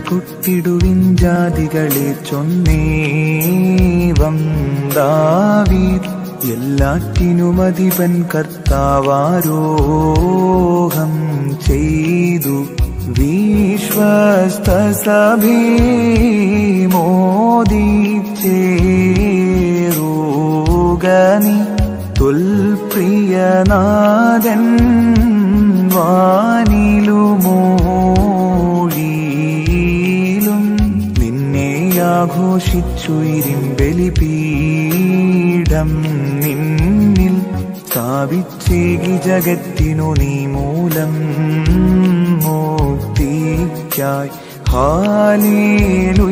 കൊട്ടിടുവിൻ ജാതികളെ ചൊന്നേവം ദാവീദ് എല്ലാറ്റിനുമതിപൻ കർത്താവാരോഹം ചെയ്തു വിശ്വസ്ത സഭേ മോദിച്ചേറൂകനി തുൽപ്രിയനാഥൻ വാനിലുമോഴിയിലും നിന്നെ ആഘോഷിച്ചുയിരും ബലിപീഠം നിന്നിൽ സ്ഥാപിച്ചേകി ജഗത്തിനു നീ മൂലം മുക്തിക്കായി ഹാലേലുയ്യ